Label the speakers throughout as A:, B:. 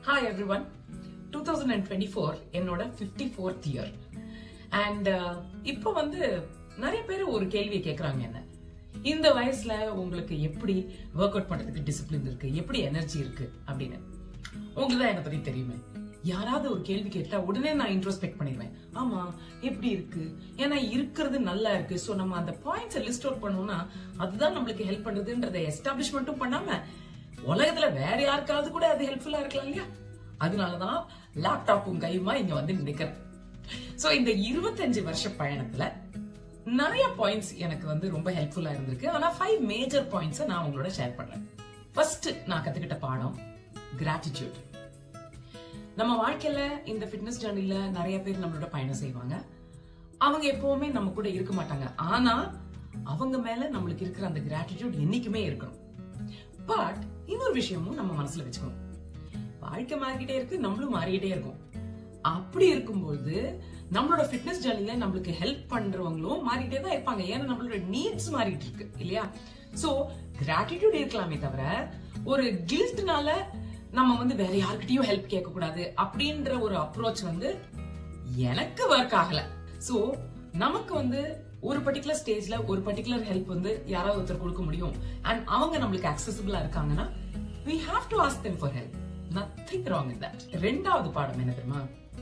A: Hi everyone two thousand and twenty four என்னோட fifty fourth year and இப்போ வந்து நிறைய பேர் ஒரு கேள்வி கேட்குறாங்க என்ன இந்த வயசுல உங்களுக்கு எப்படி ஒர்க் அவுட் பண்றதுக்கு டிசிப்ளின் இருக்கு எப்படி எனர்ஜி இருக்கு அப்படின்னு உங்களுக்கு தான் என்னை பத்தி தெரியுமே யாராவது ஒரு கேள்வி கேட்டா உடனே நான் இன்ட்ரோஸ்பெக்ட் பண்ணிடுவேன் ஆமா எப்படி இருக்கு ஏன்னா இருக்கிறது நல்லா இருக்கு சோ நம்ம அந்த பாயிண்ட்ஸை லிஸ்ட் அவுட் பண்ணோம்னா அதுதான் நம்மளுக்கு ஹெல்ப் பண்ணுதுன்றதை எஸ்டாப்ளிஷ்மெண்ட்டும் பண்ணாம உலகத்துல வேற யாருக்காவது கூட அது ஹெல்ப்ஃபுல்லா இருக்கலாம் இல்லையா அதனாலதான் லேப்டாப்பும் கையுமா இங்க வந்து நிக்கிறேன் சோ இந்த இருபத்தஞ்சு வருஷ பயணத்துல நிறைய பாயிண்ட்ஸ் எனக்கு வந்து ரொம்ப ஹெல்ப்ஃபுல்லா இருந்திருக்கு ஆனா ஃபைவ் மேஜர் பாயிண்ட்ஸ் நான் உங்களோட ஷேர் பண்றேன் ஃபர்ஸ்ட் நான் கத்துக்கிட்ட பாடம் கிராட்டிடியூட் நம்ம வாழ்க்கையில இந்த ஃபிட்னஸ் ஜேர்னில நிறைய பேர் நம்மளோட பயணம் செய்வாங்க அவங்க எப்பவுமே நம்ம கூட இருக்க மாட்டாங்க ஆனா அவங்க மேல நம்மளுக்கு இருக்கிற அந்த கிராட்டிடியூட் என்னைக்குமே இருக்கணும் பட் இன்னொரு விஷயமும் நம்ம மனசுல வச்சுக்கணும் வாழ்க்கை மாறிக்கிட்டே இருக்கு நம்மளும் மாறிக்கிட்டே இருக்கும் அப்படி இருக்கும்போது நம்மளோட ஃபிட்னஸ் ஜேர்னில நம்மளுக்கு ஹெல்ப் பண்றவங்களும் மாறிட்டே தான் இருப்பாங்க ஏன்னா நம்மளோட நீட்ஸ் மாறிட்டு இருக்கு இல்லையா சோ கிராட்டிடியூட் இருக்கலாமே தவிர ஒரு கில்ட்னால நம்ம வந்து வேற யார்கிட்டயும் ஹெல்ப் கேட்க கூடாது அப்படின்ற ஒரு அப்ரோச் வந்து எனக்கு ஒர்க் ஆகல சோ நமக்கு வந்து ஒரு பர்டிகுலர் ஸ்டேஜ்ல ஒரு பர்டிகுலர் ஹெல்ப் வந்து யாராவது ஒருத்தர் கொடுக்க முடியும் அண்ட் அவங்க நம்மளுக்கு அக்சசபிளா இருக்காங்கன்னா we have to ask them for help nothing wrong in that ரெண்டாவது பாடம் என்ன தெரியுமா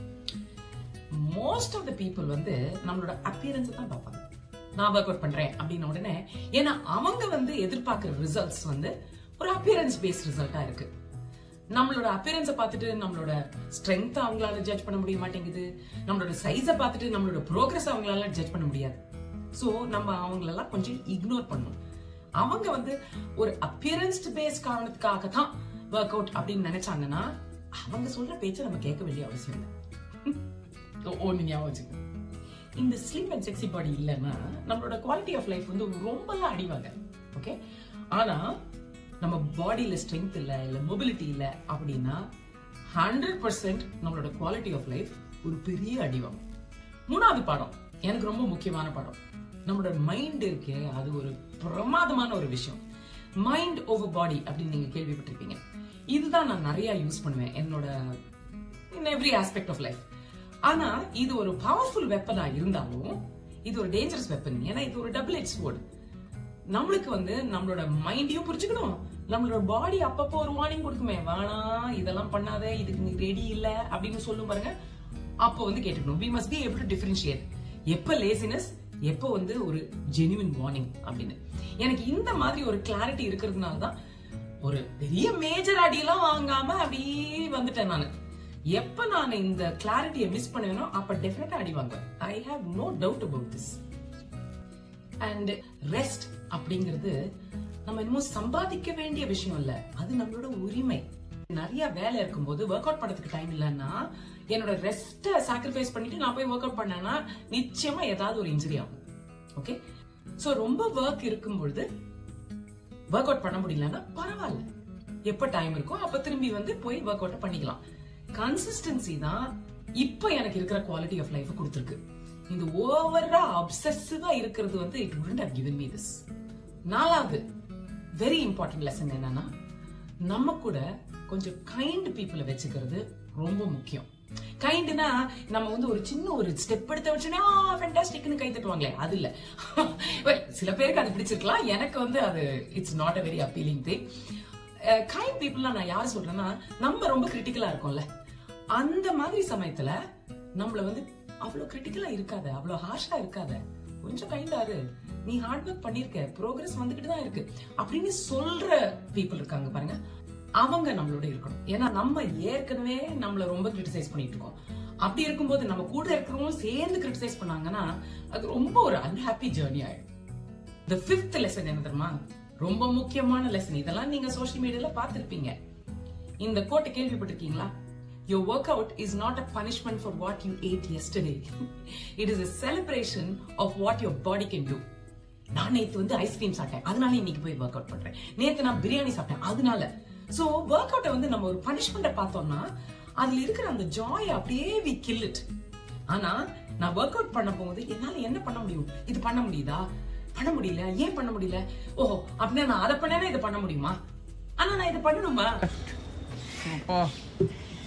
A: மோஸ்ட் ஆஃப் த பீப்புள் வந்து நம்மளோட அப்பியரன்ஸ் தான் பார்ப்பாங்க நான் ஒர்க் அவுட் பண்றேன் அப்படின்ன உடனே ஏன்னா அவங்க வந்து எதிர்பார்க்கிற ரிசல்ட்ஸ் வந்து ஒரு அப்பியரன்ஸ் பேஸ்ட் ரிசல்ட்டா இருக்கு நம்மளோட அப்பியரன்ஸை பார்த்துட்டு நம்மளோட ஸ்ட்ரென்த் அவங்களால ஜட்ஜ் பண்ண முடிய மாட்டேங்குது நம்மளோட சைஸை பார்த்துட்டு நம்மளோட ப்ரோக்ரஸ் அவங்களால ஜட்ஜ் பண்ண முடியாது சோ நம்ம அவங்களெல்லாம் கொஞ்சம் இக்னோர் பண்ணணும் அவங்க வந்து ஒரு அப்பியரன்ஸ் பேஸ் காரணத்துக்காக தான் ஒர்க் அவுட் அப்படின்னு நினைச்சாங்கன்னா அவங்க சொல்ற பேச்சை நம்ம கேட்க வேண்டிய அவசியம் இல்லை ஒன்னு ஞாபகம் வச்சுக்கோங்க இந்த ஸ்லீப் அண்ட் செக்ஸி பாடி இல்லைன்னா நம்மளோட குவாலிட்டி ஆஃப் லைஃப் வந்து ரொம்பலாம் அடிவாங்க ஓகே ஆனா நம்ம பாடியில ஸ்ட்ரென்த் இல்ல இல்ல மொபிலிட்டி இல்ல அப்படின்னா ஹண்ட்ரட் பர்சன்ட் நம்மளோட குவாலிட்டி ஆஃப் லைஃப் ஒரு பெரிய அடிவாங்க மூணாவது பாடம் எனக்கு ரொம்ப முக்கியமான பாடம் நம்மளோட மைண்ட் இருக்கே அது ஒரு பிரமாதமான ஒரு விஷயம் மைண்ட் ஓவர் பாடி அப்படின்னு நீங்க கேள்விப்பட்டிருப்பீங்க இதுதான் நான் நிறைய யூஸ் பண்ணுவேன் என்னோட in every aspect of life ஆனா இது ஒரு பவர்ஃபுல் வெப்பனா இருந்தாலும் இது ஒரு டேஞ்சரஸ் வெப்பன் ஏன்னா இது ஒரு டபுள் எட் ஸ்வோர்டு நம்மளுக்கு வந்து நம்மளோட மைண்டையும் புரிஞ்சுக்கணும் நம்மளோட பாடி அப்பப்போ ஒரு வார்னிங் கொடுக்குமே வேணாம் இதெல்லாம் பண்ணாத இதுக்கு நீ ரெடி இல்ல அப்படின்னு சொல்லும் பாருங்க அப்போ வந்து கேட்டுக்கணும் we must be able to differentiate எப்ப லேசினஸ் எப்போ வந்து ஒரு ஜெனுவின் வார்னிங் அப்படின்னு எனக்கு இந்த மாதிரி ஒரு கிளாரிட்டி இருக்கிறதுனால தான் ஒரு பெரிய மேஜர் அடியெல்லாம் வாங்காம அப்படியே வந்துட்டேன் நான் எப்ப நான் இந்த கிளாரிட்டியை மிஸ் பண்ணுவேனோ அப்ப டெஃபினட்டா அடி வாங்குவேன் I have no doubt about this and rest அப்படிங்கிறது நம்ம இன்னும் சம்பாதிக்க வேண்டிய விஷயம் இல்ல அது நம்மளோட உரிமை நிறைய வேலை இருக்கும்போது ஒர்க் அவுட் பண்றதுக்கு டைம் இல்லைன்னா என்னோட ரெஸ்ட்டை சாக்ரிஃபைஸ் பண்ணிட்டு நான் போய் ஒர்க் அவுட் பண்ணேன்னா நிச்சயமா ஏதாவது ஒரு இன்ஜுரி ஆகும் ஓகே சோ ரொம்ப ஒர்க் இருக்கும் பொழுது ஒர்க் அவுட் பண்ண முடியலன்னா பரவாயில்ல எப்ப டைம் இருக்கோ அப்ப திரும்பி வந்து போய் ஒர்க் அவுட் பண்ணிக்கலாம் கன்சிஸ்டன்சி தான் இப்ப எனக்கு இருக்கிற குவாலிட்டி ஆஃப் லைஃப் கொடுத்துருக்கு இந்த ஓவரா அப்சசிவா இருக்கிறது வந்து it wouldn't have given me this நாலாவது வெரி இம்பார்ட்டன்ட் லெசன் என்னன்னா நம்ம கூட கொஞ்சம் கைண்ட் பீப்புளை வச்சுக்கிறது ரொம்ப முக்கியம் கைண்ட்னா நம்ம வந்து ஒரு சின்ன ஒரு ஸ்டெப் எடுத்த வச்சுனா ஃபென்டாஸ்டிக்னு கை தட்டுவாங்களே அது இல்ல Well, சில பேருக்கு அது பிடிச்சிருக்கலாம் எனக்கு வந்து அது it's not a very appealing thing kind பீப்புள்லாம் நான் யார் சொல்றேன்னா நம்ம ரொம்ப கிரிட்டிக்கலா இருக்கோம்ல அந்த மாதிரி சமயத்துல நம்மள வந்து அவ்வளவு கிரிட்டிக்கலா இருக்காத அவ்வளவு ஹார்ஷா இருக்காத கொஞ்சம் கைண்டாரு நீ ஹார்ட் ஒர்க் பண்ணிருக்க ப்ரோக்ரஸ் வந்துகிட்டு தான் இருக்கு அப்படின்னு சொல்ற பீப்புள் இருக்காங்க பாருங்க அவங்க நம்மளோட இருக்கணும் ஏன்னா நம்ம ஏற்கனவே நம்மள ரொம்ப கிரிட்டிசைஸ் பண்ணிட்டு இருக்கோம் அப்படி இருக்கும்போது நம்ம கூட இருக்கிறவங்களும் சேர்ந்து கிரிட்டிசைஸ் பண்ணாங்கன்னா அது ரொம்ப ஒரு அன்ஹாப்பி ஜேர்னி ஆயிடும் த ஃபிஃப்த் லெசன் என்ன தெரியுமா ரொம்ப முக்கியமான லெசன் இதெல்லாம் நீங்க சோஷியல் மீடியால பார்த்திருப்பீங்க இந்த கோட்டை கேள்விப்பட்டிருக்கீங்களா Your workout is not a punishment for what you ate yesterday. It is a celebration of what your body can do. நான் நேத்து வந்து ஐஸ்கிரீம் சாப்பிட்டேன் அதனால இன்னைக்கு போய் ஒர்க் அவுட் பண்றேன் நேத்து நான் பிரியாணி சாப்பிட்டேன் அதனால சோ ஒர்க் அவுட்டை வந்து நம்ம ஒரு பனிஷ்மெண்ட்டை பார்த்தோம்னா அதுல இருக்கிற அந்த ஜாய் அப்படியே வி கில் இட் ஆனா நான் ஒர்க் அவுட் பண்ண போகும்போது என்னால என்ன பண்ண முடியும் இது பண்ண முடியுதா பண்ண முடியல ஏன் பண்ண முடியல ஓஹோ அப்படின்னா நான் அதை பண்ணேன்னா இதை பண்ண முடியுமா ஆனா நான் இதை பண்ணணுமா
B: அப்பா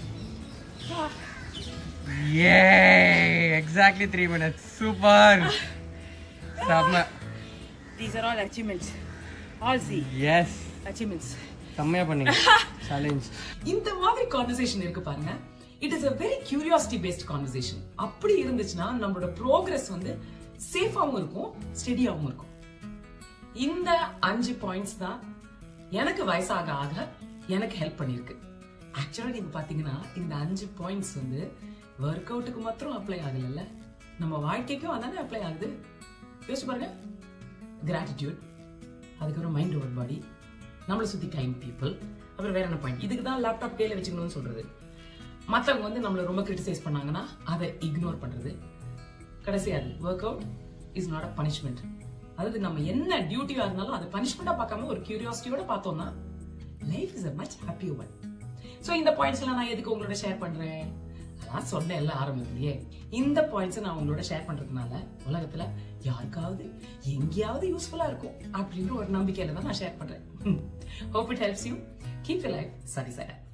B: Yay! Exactly three minutes. Super. செம்ம
C: These are all achievements. All see
B: S
C: achievements.
B: செம்மையா பண்ணீங்க சேலஞ்ச்
A: இந்த மாதிரி கான்வர்சேஷன் இருக்கு பாருங்க it is a very curiosity based conversation அப்படி இருந்துச்சுன்னா நம்மளோட ப்ரோக்ரஸ் வந்து சேஃபாவும் இருக்கும் ஸ்டெடியாவும் இருக்கும் இந்த அஞ்சு பாயிண்ட்ஸ் தான் எனக்கு வயசாக ஆக எனக்கு ஹெல்ப் பண்ணிருக்கு ஆக்சுவலா நீங்க பாத்தீங்கன்னா இந்த அஞ்சு பாயிண்ட்ஸ் வந்து ஒர்க் அவுட்டுக்கு மாத்திரம் அப்ளை ஆகல நம்ம வாழ்க்கைக்கும் அதானே அப்ளை ஆகுது யோசிச்சு பாருங்க கிராட்டிடியூட் அதுக்கப்புறம் மைண்ட் ஓவர் பாடி நம்மளை சுத்தி கைண்ட் பீப்புள் அப்புறம் வேற என்ன பாயிண்ட் இதுக்கு தான் லேப்டாப் கையில வச்சுக்கணும்னு சொல்றது மத்தவங்க வந்து நம்மளை ரொம்ப கிரிட்டிசைஸ் பண்ணாங்கன்னா அதை இக்னோர் பண்றது கடைசி அது work out is not a punishment அதாவது நம்ம என்ன டியூட்டியா இருந்தாலும் அதை பனிஷ்மெண்டா பார்க்காம ஒரு கியூரியாசிட்டியோட பார்த்தோம்னா life is a much happy one so இந்த பாயிண்ட்ஸ் எல்லாம் நான் எதுக்கு உங்களோட ஷேர் பண்றேன் அதான் சொன்ன எல்லாம் ஆரம்பத்திலேயே இந்த பாயிண்ட்ஸ் நான் உங்களோட ஷேர் பண்றதுனால உலகத்துல யாருக்காவது எங்கேயாவது யூஸ்ஃபுல்லா இருக்கும் அப்படின்ற ஒரு நம்பிக்கையில தான் நான் ஷேர் பண்றேன் hope it helps you keep you life சரி சார்